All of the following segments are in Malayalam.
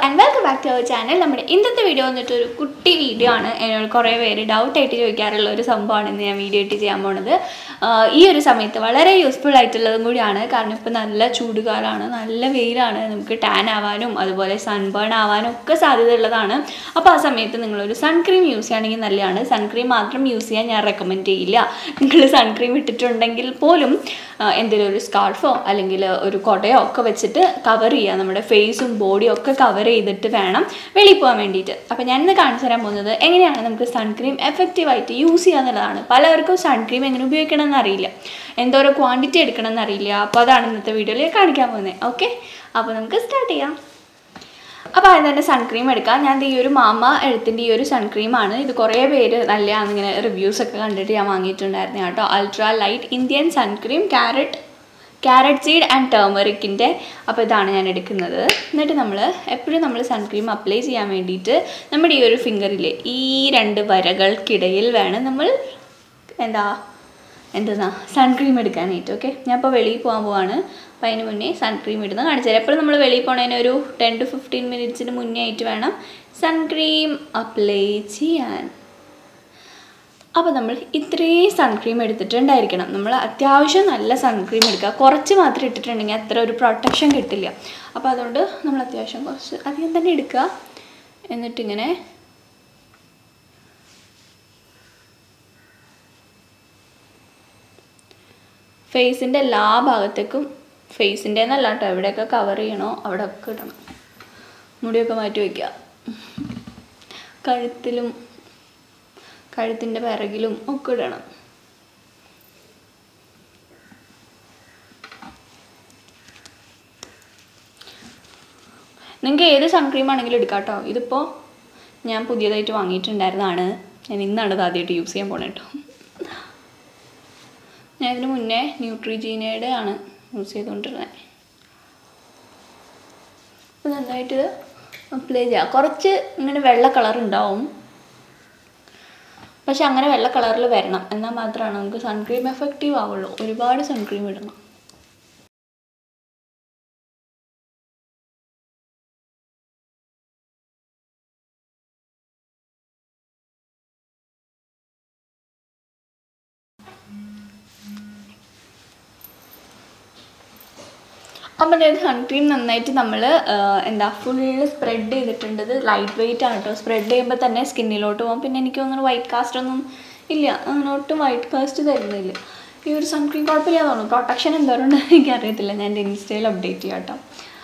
and welcome back to our channel നമ്മുടെ ഇന്നത്തെ വീഡിയോ വന്നിട്ട് ഒരു കുട്ടി വീഡിയോ ആണ് എന്നോട് കുറേ പേര് ഡൗട്ടായിട്ട് ചോദിക്കാറുള്ള ഒരു സംഭവമാണ് ഇന്ന് ഞാൻ വീഡിയോ ഇട്ട് ചെയ്യാൻ പോണത് ആഹ് ഈ ഒരു സമയത്ത് വളരെ യൂസ്ഫുൾ ആയിട്ടുള്ളതും കൂടിയാണ് കാരണം ഇപ്പോൾ നല്ല ചൂടുകാലമാണ് നല്ല വെയിലാണ് നമുക്ക് ടാൻ ആവാനും അതുപോലെ സൺബേൺ ആവാനും ഒക്കെ സാധ്യതയുള്ളതാണ് അപ്പോൾ ആ സമയത്ത് നിങ്ങളൊരു സൺക്രീം യൂസ് ചെയ്യുകയാണെങ്കിൽ നല്ലതാണ് സൺക്രീം മാത്രം യൂസ് ചെയ്യാൻ ഞാൻ റെക്കമെൻഡ് ചെയ്യില്ല നിങ്ങൾ സൺക്രീം ഇട്ടിട്ടുണ്ടെങ്കിൽ പോലും ആഹ് എന്തെങ്കിലും ഒരു സ്കാർഫോ അല്ലെങ്കിൽ ഒരു കൊടയോ ഒക്കെ വെച്ചിട്ട് കവർ ചെയ്യുക നമ്മുടെ ഫേസും ബോഡിയും ഒക്കെ കവർ ചെയ്തിട്ട് വേണം വെളിയിൽ പോകാൻ വേണ്ടിയിട്ട് അപ്പോൾ ഞാനിന്ന് കാണിച്ചു തരാൻ പോകുന്നത് എങ്ങനെയാണ് നമുക്ക് സൺക്രീം എഫക്റ്റീവായിട്ട് യൂസ് ചെയ്യുക എന്നുള്ളതാണ് പലർക്കും സൺക്രീം എങ്ങനെ ഉപയോഗിക്കണം എന്നറിയില്ല എന്തോരോ ക്വാണ്ടിറ്റി എടുക്കണം എന്നറിയില്ല അപ്പോൾ അതാണ് ഇന്നത്തെ വീഡിയോയിൽ കാണിക്കാൻ പോകുന്നത് ഓക്കെ അപ്പോൾ നമുക്ക് സ്റ്റാർട്ട് ചെയ്യാം അപ്പോൾ ആദ്യം തന്നെ സൺക്രീം എടുക്കാം ഞാൻ ദേ ഈ ഒരു മാമ എഴുത്തിൻ്റെ ഈ ഒരു സൺക്രീമാണ് ഇത് കുറേ പേര് നല്ലതാണ് ഇങ്ങനെ റിവ്യൂസ് ഒക്കെ കണ്ടിട്ട് ഞാൻ വാങ്ങിയിട്ടുണ്ടായിരുന്നു കേട്ടോ ultra light Indian sun cream carrot carrot seed and ടേമറിക്കിൻ്റെ അപ്പോൾ ഇതാണ് ഞാൻ എടുക്കുന്നത് എന്നിട്ട് നമ്മൾ എപ്പോഴും നമ്മൾ സൺക്രീം അപ്ലൈ ചെയ്യാൻ വേണ്ടിയിട്ട് നമ്മുടെ ഈ ഒരു ഫിംഗറിൽ ഈ രണ്ട് വരകൾക്കിടയിൽ വേണം നമ്മൾ എന്താ എന്താ സൺക്രീം എടുക്കാനായിട്ട് ഓക്കെ ഞാൻ ഇപ്പോൾ വെളിയിൽ പോകാൻ പോവാണ് അപ്പോൾ അതിന് മുന്നേ സൺക്രീം ഇടുന്നത് കാണിച്ചു തരാം എപ്പോഴും നമ്മൾ വെളിയിൽ പോണതിന് ഒരു ടെൻ ടു ഫിഫ്റ്റീൻ മിനിറ്റ്സിന് മുന്നേ ആയിട്ട് വേണം സൺക്രീം അപ്ലൈ ചെയ്യാൻ അപ്പോൾ നമ്മൾ ഇത്രയും സൺക്രീം എടുത്തിട്ടുണ്ടായിരിക്കണം നമ്മൾ അത്യാവശ്യം നല്ല സൺക്രീം എടുക്കുക കുറച്ച് മാത്രം ഇട്ടിട്ടുണ്ടെങ്കിൽ അത്ര ഒരു പ്രൊട്ടക്ഷൻ കിട്ടില്ല അപ്പോൾ അതുകൊണ്ട് നമ്മൾ അത്യാവശ്യം കുറച്ച് അധികം തന്നെ എടുക്കുക എന്നിട്ടിങ്ങനെ ഫേസിൻ്റെ എല്ലാ ഭാഗത്തേക്കും ഫേസിൻ്റെ എന്നല്ല കേട്ടോ എവിടെയൊക്കെ കവർ ചെയ്യണോ അവിടെ ഒക്കെ ഇടണം മുടിയൊക്കെ മാറ്റി വയ്ക്കുക കഴുത്തിലും കഴുത്തിൻ്റെ പിറകിലും ഒക്കെ ഇടണം നിങ്ങൾക്ക് ഏത് സൺക്രീം ആണെങ്കിലും എടുക്കാം കേട്ടോ ഇതിപ്പോൾ ഞാൻ പുതിയതായിട്ട് വാങ്ങിയിട്ടുണ്ടായിരുന്നതാണ് ഞാൻ ഇന്നാണ് ഇത് ആദ്യമായിട്ട് യൂസ് ചെയ്യാൻ പോണേ കേട്ടോ ഞാൻ ഇതിന് മുന്നേ ന്യൂട്രിജീനയുടെ ആണ് യൂസ് ചെയ്തുകൊണ്ടിരുന്നത് അപ്പോൾ നന്നായിട്ട് അപ്ലൈ ചെയ്യാം കുറച്ച് ഇങ്ങനെ വെള്ള കളർ ഉണ്ടാവും പക്ഷെ അങ്ങനെ വെള്ള കളറിൽ വരണം എന്നാൽ മാത്രമാണ് നമുക്ക് സൺക്രീം എഫക്റ്റീവ് ആവുള്ളൂ ഒരുപാട് സൺക്രീം ഇടണം അപ്പം അതായത് സൺക്രീം നന്നായിട്ട് നമ്മൾ എന്താ ഫുള്ള് സ്പ്രെഡ് ചെയ്തിട്ടുണ്ട് ഇത് ലൈറ്റ് വെയിറ്റ് ആണ് കേട്ടോ സ്പ്രെഡ് ചെയ്യുമ്പോൾ തന്നെ സ്കിന്നിലോട്ട് പോകും പിന്നെ എനിക്ക് അങ്ങനെ വൈറ്റ് കാസ്റ്റ് ഒന്നും ഇല്ല അങ്ങനെ ഒട്ടും വൈറ്റ് കാസ്റ്റ് തരുന്നില്ല ഈ ഒരു സൺക്രീം കുഴപ്പമില്ല തോന്നുന്നു പ്രൊട്ടക്ഷൻ എന്തോരം ഉണ്ടെന്ന് എനിക്കറിയത്തില്ല ഞാൻ എൻ്റെ ഇൻസ്റ്റയിൽ അപ്ഡേറ്റ് ചെയ്യാം കേട്ടോ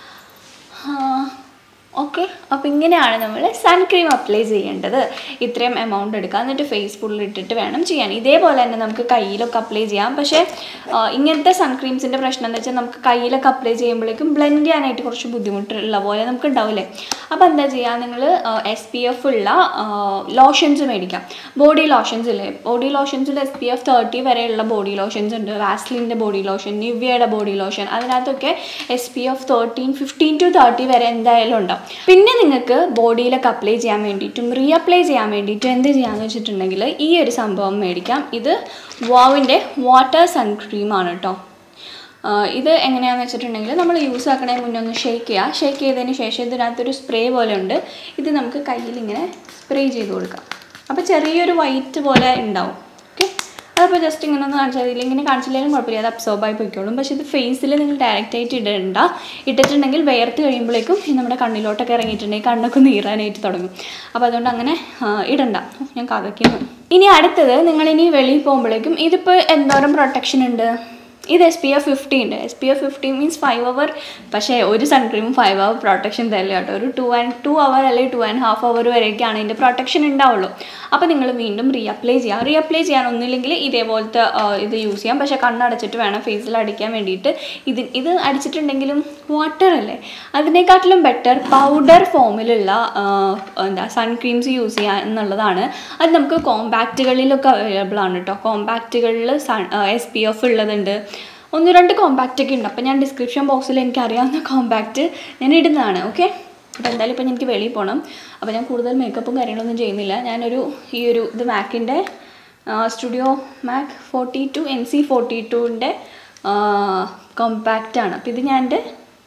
ഓക്കെ അപ്പോൾ ഇങ്ങനെയാണ് നമ്മൾ സൺക്രീം അപ്ലൈ ചെയ്യേണ്ടത് ഇത്രയും എമൗണ്ട് എടുക്കുക എന്നിട്ട് ഫേസ് ഫുള്ളിൽ ഇട്ടിട്ട് വേണം ചെയ്യാൻ ഇതേപോലെ തന്നെ നമുക്ക് കയ്യിലൊക്കെ അപ്ലൈ ചെയ്യാം പക്ഷേ ആ, ഇങ്ങനത്തെ സൺക്രീംസിൻ്റെ പ്രശ്നം എന്താ വെച്ചാൽ നമുക്ക് കയ്യിലൊക്കെ അപ്ലൈ ചെയ്യുമ്പോഴേക്കും ബ്ലെൻഡ് ചെയ്യാനായിട്ട് കുറച്ച് ബുദ്ധിമുട്ടുള്ള പോലെ നമുക്ക് ഉണ്ടാവില്ലേ അപ്പോൾ എന്താ ചെയ്യുക നിങ്ങൾ എസ് പി എഫ് ഉള്ള ലോഷൻസ് മേടിക്കാം ബോഡി ലോഷൻസ് ഇല്ലേ ബോഡി ലോഷൻസിൽ എസ് പി എഫ് തേർട്ടി വരെയുള്ള ബോഡി ലോഷൻസ് ഉണ്ട് വാസ്ലിൻ്റെ ബോഡി ലോഷൻ നിവ്യയുടെ ബോഡി ലോഷൻ അതിനകത്തൊക്കെ S P F thirteen fifteen to thirty വരെ എന്തായാലും ഉണ്ടാവും പിന്നെ നിങ്ങൾക്ക് ബോഡിയിലൊക്കെ അപ്ലൈ ചെയ്യാൻ വേണ്ടിയിട്ടും റീ അപ്ലൈ ചെയ്യാൻ വേണ്ടിയിട്ടും എന്ത് ചെയ്യാമെന്ന് വെച്ചിട്ടുണ്ടെങ്കിൽ ഈ ഒരു സംഭവം മേടിക്കാം ഇത് വാവിൻ്റെ വാട്ടർ സൺക്രീമാണ് കേട്ടോ ആഹ് ഇത് എങ്ങനെയാണെന്ന് വെച്ചിട്ടുണ്ടെങ്കിൽ നമ്മൾ യൂസ് ആക്കണതിന് മുന്നേ ഒന്ന് ഷേക്ക് ചെയ്യുക ഷേക്ക് ചെയ്തതിന് ശേഷം ഇതിനകത്തൊരു സ്പ്രേ പോലെ ഉണ്ട് ഇത് നമുക്ക് കയ്യിൽ ഇങ്ങനെ സ്പ്രേ ചെയ്ത് കൊടുക്കാം അപ്പോൾ ചെറിയൊരു വൈറ്റ് പോലെ ഉണ്ടാവും ഓക്കെ അതപ്പോൾ ജസ്റ്റ് ഇങ്ങനെ ഒന്ന് കാണിച്ചാൽ മതി ഇങ്ങനെ കാണിച്ചില്ലെങ്കിലും കുഴപ്പമില്ല അത് അബ്സോർബ് ആയി പോയിക്കോളും പക്ഷേ ഇത് ഫേസിൽ നിങ്ങൾ ഡയറക്റ്റ് ആയിട്ട് ഇടണ്ട ഇട്ടിട്ടുണ്ടെങ്കിൽ വേർത്ത് കഴിയുമ്പോഴേക്കും ഈ നമ്മുടെ കണ്ണിലോട്ടൊക്കെ ഇറങ്ങിയിട്ടുണ്ടെങ്കിൽ കണ്ണൊക്കെ നീറാനായിട്ട് തുടങ്ങും അപ്പോൾ അതുകൊണ്ട് അങ്ങനെ ആ, ഇടണ്ട ഞാൻ കഥയ്ക്കുന്നു ഇനി അടുത്തത് നിങ്ങളിനി വെളിയിൽ പോകുമ്പോഴേക്കും ഇതിപ്പോൾ എന്തോരം പ്രൊട്ടക്ഷൻ ഉണ്ട് ഇത് എസ് പി എഫ് ഫിഫ്റ്റി ഉണ്ട് S P F fifty means five hour പക്ഷേ ഒരു സൺക്രീമും ഫൈവ് അവർ പ്രൊട്ടക്ഷൻ തരില്ല കേട്ടോ ഒരു ടു ആൻഡ് ടു അവർ അല്ലെങ്കിൽ ടു ആൻഡ് ഹാഫ് അവർ വരെയൊക്കെയാണ് ഇതിൻ്റെ പ്രൊട്ടക്ഷൻ ഉണ്ടാവുള്ളൂ അപ്പോൾ നിങ്ങൾ വീണ്ടും റീ അപ്ലൈ ചെയ്യാം റീ അപ്ലൈ ചെയ്യാൻ ഒന്നുമില്ലെങ്കിൽ ഇതേപോലത്തെ ആ, ഇത് യൂസ് ചെയ്യാം പക്ഷേ കണ്ണടച്ചിട്ട് വേണം ഫേസിൽ അടിക്കാൻ വേണ്ടിയിട്ട് ഇത് ഇത് അടിച്ചിട്ടുണ്ടെങ്കിലും വാട്ടർ അല്ലേ അതിനെക്കാട്ടിലും ബെറ്റർ പൗഡർ ഫോമിലുള്ള ആ, എന്താ സൺക്രീംസ് യൂസ് ചെയ്യുക എന്നുള്ളതാണ് അത് നമുക്ക് കോമ്പാക്റ്റുകളിലൊക്കെ അവൈലബിൾ ആണ് കേട്ടോ കോമ്പാക്റ്റുകളിൽ സൺ എസ് പി എഫ് ഉള്ളതുണ്ട് ഒന്ന് രണ്ട് കോമ്പാക്റ്റ് ഒക്കെ ഉണ്ട് അപ്പോൾ ഞാൻ ഡിസ്ക്രിപ്ഷൻ ബോക്സിൽ എനിക്ക് അറിയാവുന്ന കോമ്പാക്റ്റ് ഞാൻ ഇടുന്നതാണ് ഓക്കെ അപ്പോൾ എന്തായാലും ഇപ്പം എനിക്ക് വെളിയിൽ പോകണം അപ്പോൾ ഞാൻ കൂടുതൽ മേക്കപ്പും കാര്യങ്ങളൊന്നും ചെയ്യുന്നില്ല ഞാനൊരു ഈ ഒരു ഇത് മാക്കിൻ്റെ studio MAC forty two N C forty ടുവിൻ്റെ കോമ്പാക്റ്റ് ആണ് അപ്പോൾ ഇത് ഞാൻ എൻ്റെ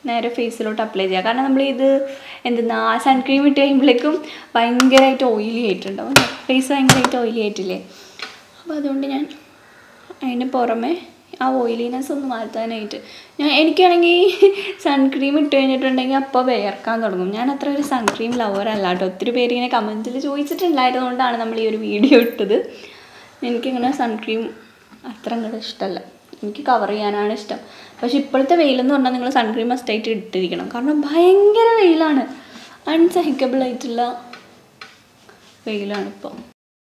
നേരെ ഫേസിലോട്ട് അപ്ലൈ ചെയ്യുക കാരണം നമ്മൾ ഇത് എന്തെന്നാ സൺക്രീം ഇട്ട് കഴിയുമ്പോഴേക്കും ഭയങ്കരമായിട്ട് ഓയിലി ആയിട്ടുണ്ടാവും ഫേസ് ഭയങ്കരമായിട്ട് ഓയിലി ആയിട്ടില്ലേ അപ്പോൾ അതുകൊണ്ട് ഞാൻ അതിന് പുറമെ ആ ഓയിലിനെസ് ഒന്ന് മാറ്റാനായിട്ട് ഞാൻ എനിക്കാണെങ്കിൽ സൺക്രീം ഇട്ട് കഴിഞ്ഞിട്ടുണ്ടെങ്കിൽ അപ്പോൾ വേർക്കാൻ തുടങ്ങും ഞാൻ അത്ര ഒരു സൺക്രീം ലവർ അല്ല കേട്ടോ ഒത്തിരി പേര് ഇങ്ങനെ കമൻറ്റിൽ ചോദിച്ചിട്ടുണ്ടായതുകൊണ്ടാണ് നമ്മൾ ഈ ഒരു വീഡിയോ ഇട്ടത് എനിക്കിങ്ങനെ സൺക്രീം അത്ര അങ്ങോട്ട് ഇഷ്ടമല്ല എനിക്ക് കവർ ചെയ്യാനാണ് ഇഷ്ടം പക്ഷെ ഇപ്പോഴത്തെ വെയിലെന്ന് പറഞ്ഞാൽ നിങ്ങൾ സൺക്രീം മസ്റ്റായിട്ട് ഇട്ടിരിക്കണം കാരണം ഭയങ്കര വെയിലാണ് അൺസഹിക്കബിൾ ആയിട്ടുള്ള വെയിലാണ് ഇപ്പോൾ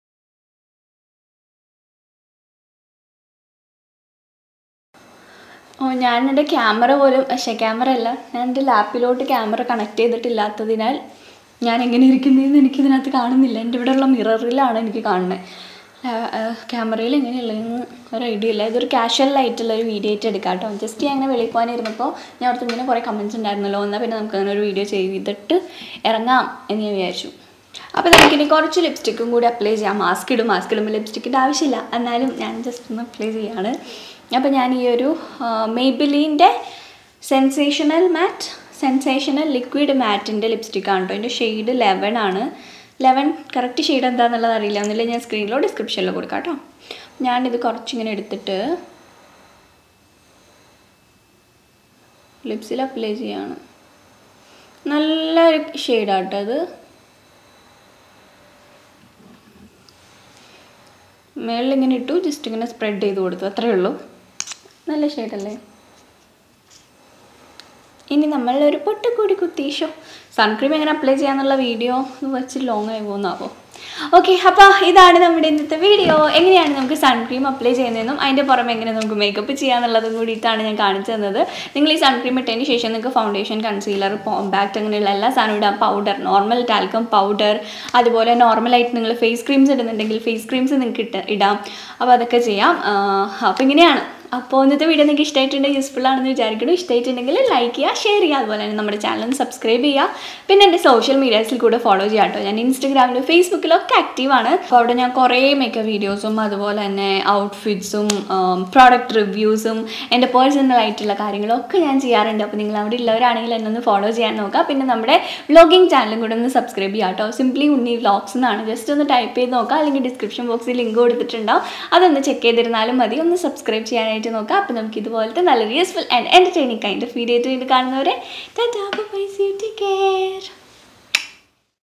ഓ ഞാൻ എൻ്റെ ക്യാമറ പോലും പക്ഷേ ക്യാമറ അല്ല ഞാൻ എൻ്റെ ലാപ്പിലോട്ട് ക്യാമറ കണക്ട് ചെയ്തിട്ടില്ലാത്തതിനാൽ ഞാൻ എങ്ങനെ ഇരിക്കുന്നതെന്ന് എനിക്കിതിനകത്ത് കാണുന്നില്ല എൻ്റെ ഇവിടെയുള്ള മിററിലാണ് എനിക്ക് കാണുന്നത് ക്യാമറയിൽ എങ്ങനെയുള്ളതെന്ന് ഒരു ഐഡിയ ഇല്ല ഇതൊരു കാഷ്വൽ ആയിട്ടുള്ള ഒരു വീഡിയോ ആയിട്ട് എടുക്കാം കേട്ടോ ജസ്റ്റ് ഞാൻ അങ്ങനെ വെളിയിൽ പോകാനിരുന്നപ്പോൾ ഞാൻ അവിടുത്തെ ഇങ്ങനെ കുറേ കമൻറ്റ്സ് ഉണ്ടായിരുന്നല്ലോ എന്നാൽ പിന്നെ നമുക്ക് അങ്ങനെ ഒരു വീഡിയോ ചെയ്തിട്ട് ഇറങ്ങാം എന്ന് ഞാൻ വിചാരിച്ചു അപ്പോൾ നമുക്കിനി കുറച്ച് ലിപ്സ്റ്റിക്കും കൂടി അപ്ലൈ ചെയ്യാം മാസ്ക് ഇടും മാസ്ക് ഇടുമ്പോൾ ലിപ്സ്റ്റിക്കിൻ്റെ ആവശ്യമില്ല എന്നാലും ഞാൻ ജസ്റ്റ് ഒന്ന് അപ്ലൈ ചെയ്യാണ് അപ്പോൾ ഞാൻ ഈ ഒരു മെയ്ബിലീൻ്റെ സെൻസേഷണൽ മാറ്റ് സെൻസേഷണൽ ലിക്വിഡ് മാറ്റിൻ്റെ ലിപ്സ്റ്റിക്കാണ് കേട്ടോ എൻ്റെ ഷെയ്ഡ് ലെവൻ ആണ് ലെവൻ കറക്റ്റ് ഷെയ്ഡ് എന്താണെന്നുള്ളത് അറിയില്ല ഒന്നില്ല ഞാൻ സ്ക്രീനിലോ ഡിസ്ക്രിപ്ഷനിലോ കൊടുക്കാം കേട്ടോ ഞാനിത് കുറച്ചിങ്ങനെ എടുത്തിട്ട് ലിപ്സിൽ അപ്ലൈ ചെയ്യാണ് നല്ലൊരു ഷെയ്ഡാട്ടോ അത് മേളിൽ ഇങ്ങനെ ഇട്ടു ജസ്റ്റ് ഇങ്ങനെ സ്പ്രെഡ് ചെയ്ത് കൊടുത്തു അത്രയേ ഉള്ളൂ നല്ല ഷെയ്ഡല്ലേ ഇനി നമ്മളൊരു പൊട്ടുകൂടി കുത്തീശോ സൺക്രീം എങ്ങനെ അപ്ലൈ ചെയ്യാന്നുള്ള വീഡിയോ വെച്ച് ലോങ് ആയി പോകുന്നാവോ ഓക്കെ അപ്പോൾ ഇതാണ് നമ്മുടെ ഇന്നത്തെ വീഡിയോ എങ്ങനെയാണ് നമുക്ക് സൺക്രീം അപ്ലൈ ചെയ്യുന്നതെന്നും അതിൻ്റെ പുറമെ എങ്ങനെ നമുക്ക് മേക്കപ്പ് ചെയ്യാന്നുള്ളതും കൂടിയിട്ടാണ് ഞാൻ കാണിച്ചു തന്നത് നിങ്ങൾ ഈ സൺക്രീം ഇട്ടതിന് ശേഷം നിങ്ങൾക്ക് ഫൗണ്ടേഷൻ കൺസീലർ കോമ്പാക്ട് അങ്ങനെയുള്ള എല്ലാ സാധനവും ഇടാം പൗഡർ നോർമൽ ടാൽക്കം പൗഡർ അതുപോലെ നോർമലായിട്ട് നിങ്ങൾ ഫേസ് ക്രീംസ് ഇടുന്നുണ്ടെങ്കിൽ ഫേസ് ക്രീംസ് നിങ്ങൾക്ക് ഇട്ട് ഇടാം അപ്പോൾ അതൊക്കെ ചെയ്യാം അപ്പോൾ ഇങ്ങനെയാണ് അപ്പോൾ ഇന്നത്തെ വീഡിയോ നിങ്ങൾക്ക് ഇഷ്ടമായിട്ടുണ്ടെങ്കിൽ യൂസ്ഫുൾ ആണെന്ന് വിചാരിക്കുന്നു ഇഷ്ടമായിട്ടുണ്ടെങ്കിൽ ലൈക്ക് ചെയ്യുക ഷെയർ ചെയ്യുക അതുപോലെ തന്നെ നമ്മുടെ ചാനൽ സബ്സ്ക്രൈബ് ചെയ്യുക പിന്നെ എൻ്റെ സോഷ്യൽ മീഡിയാസിൽ കൂടെ ഫോളോ ചെയ്യാം കേട്ടോ ഞാൻ ഇൻസ്റ്റഗ്രാമിലും ഫേസ്ബുക്കിലൊക്കെ ആക്റ്റീവാണ് അപ്പോൾ അവിടെ ഞാൻ കുറേ മേക്കപ്പ് വീഡിയോസും അതുപോലെ തന്നെ ഔട്ട്ഫിറ്റ്സും പ്രോഡക്റ്റ് റിവ്യൂസും എൻ്റെ പേഴ്സണൽ ആയിട്ടുള്ള കാര്യങ്ങളൊക്കെ ഞാൻ ചെയ്യാറുണ്ട് അപ്പോൾ നിങ്ങൾ അവിടെ ഉള്ളവരാണെങ്കിൽ എന്നെ ഒന്ന് ഫോളോ ചെയ്യാൻ നോക്കുക പിന്നെ നമ്മുടെ വ്ളോഗിങ് ചാനലും കൂടെ ഒന്ന് സബ്സ്ക്രൈബ് ചെയ്യാം കേട്ടോ സിംപ്ലി ഉണ്ണി വ്ളോഗ്സ് എന്നാണ് ജസ്റ്റ് ഒന്ന് ടൈപ്പ് ചെയ്ത് നോക്കുക അല്ലെങ്കിൽ ഡിസ്ക്രിപ്ഷൻ ബോക്സിൽ ലിങ്ക് കൊടുത്തിട്ടുണ്ടാവും അതൊന്ന് ചെക്ക് ചെയ്തിരുന്നാലും മതി ഒന്ന് സബ്സ്ക്രൈബ് ചെയ്യാനായിട്ട് നോക്കാം അപ്പോൾ നമുക്ക് ഇതുപോലത്തെ നല്ലൊരു useful and entertaining kind of video ആയിട്ട് കാണുന്നവരെ tata bye see take care